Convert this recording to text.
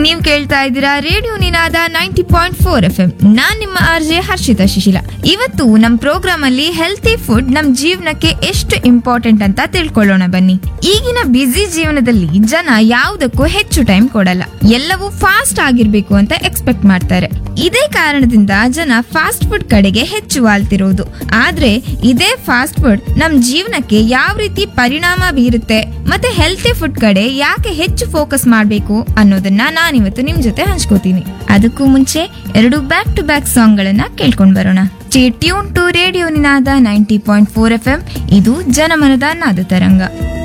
ನೀವ್ ಕೇಳ್ತಾ ಇದ್ದೀರಾ radio Ninaada ninety point four F M ನಾನ್ ನಿಮ್ಮ ಆರ್ಜೆ ಹರ್ಷಿತಾ ಶಿಶಿಲ ಇವತ್ತು ನಮ್ ಪ್ರೋಗ್ರಾಮ್ ಅಲ್ಲಿ ಹೆಲ್ತಿ ಫುಡ್ ನಮ್ ಜೀವನಕ್ಕೆ ಎಷ್ಟು ಇಂಪಾರ್ಟೆಂಟ್ ಅಂತ ತಿಳ್ಕೊಳ್ಳೋಣ ಬನ್ನಿ ಈಗಿನ ಬ್ಯುಸಿ ಜೀವನದಲ್ಲಿ ಜನ ಯಾವುದಕ್ಕೂ ಹೆಚ್ಚು ಟೈಮ್ ಕೊಡಲ್ಲ ಎಲ್ಲವೂ ಫಾಸ್ಟ್ ಆಗಿರ್ಬೇಕು ಅಂತ ಎಕ್ಸ್ಪೆಕ್ಟ್ ಮಾಡ್ತಾರೆ ಇದೇ ಕಾರಣದಿಂದ ಜನ ಫಾಸ್ಟ್ ಫುಡ್ ಕಡೆಗೆ ಹೆಚ್ಚು ವಾಲ್ತಿರೋದು ಆದ್ರೆ ಇದೇ ಫಾಸ್ಟ್ ಫುಡ್ ನಮ್ ಜೀವನಕ್ಕೆ ಯಾವ ರೀತಿ ಪರಿಣಾಮ ಬೀರುತ್ತೆ ಮತ್ತೆ ಹೆಲ್ತಿ ಫುಡ್ ಕಡೆ ಯಾಕೆ ಹೆಚ್ಚು ಫೋಕಸ್ ಮಾಡಬೇಕು ಅನ್ನೋದನ್ನ ನಾನಿವತ್ತು ನಿಮ್ ಜೊತೆ ಹಂಚ್ಕೋತೀನಿ ಅದಕ್ಕೂ ಮುಂಚೆ ಎರಡು ಬ್ಯಾಕ್ ಟು ಬ್ಯಾಕ್ ಸಾಂಗ್ ಗಳನ್ನ ಕೇಳ್ಕೊಂಡ್ ಬರೋಣ tune to radio Ninaada ninety point four F M ಇದು ಜನಮನದ ನಾದ ತರಂಗ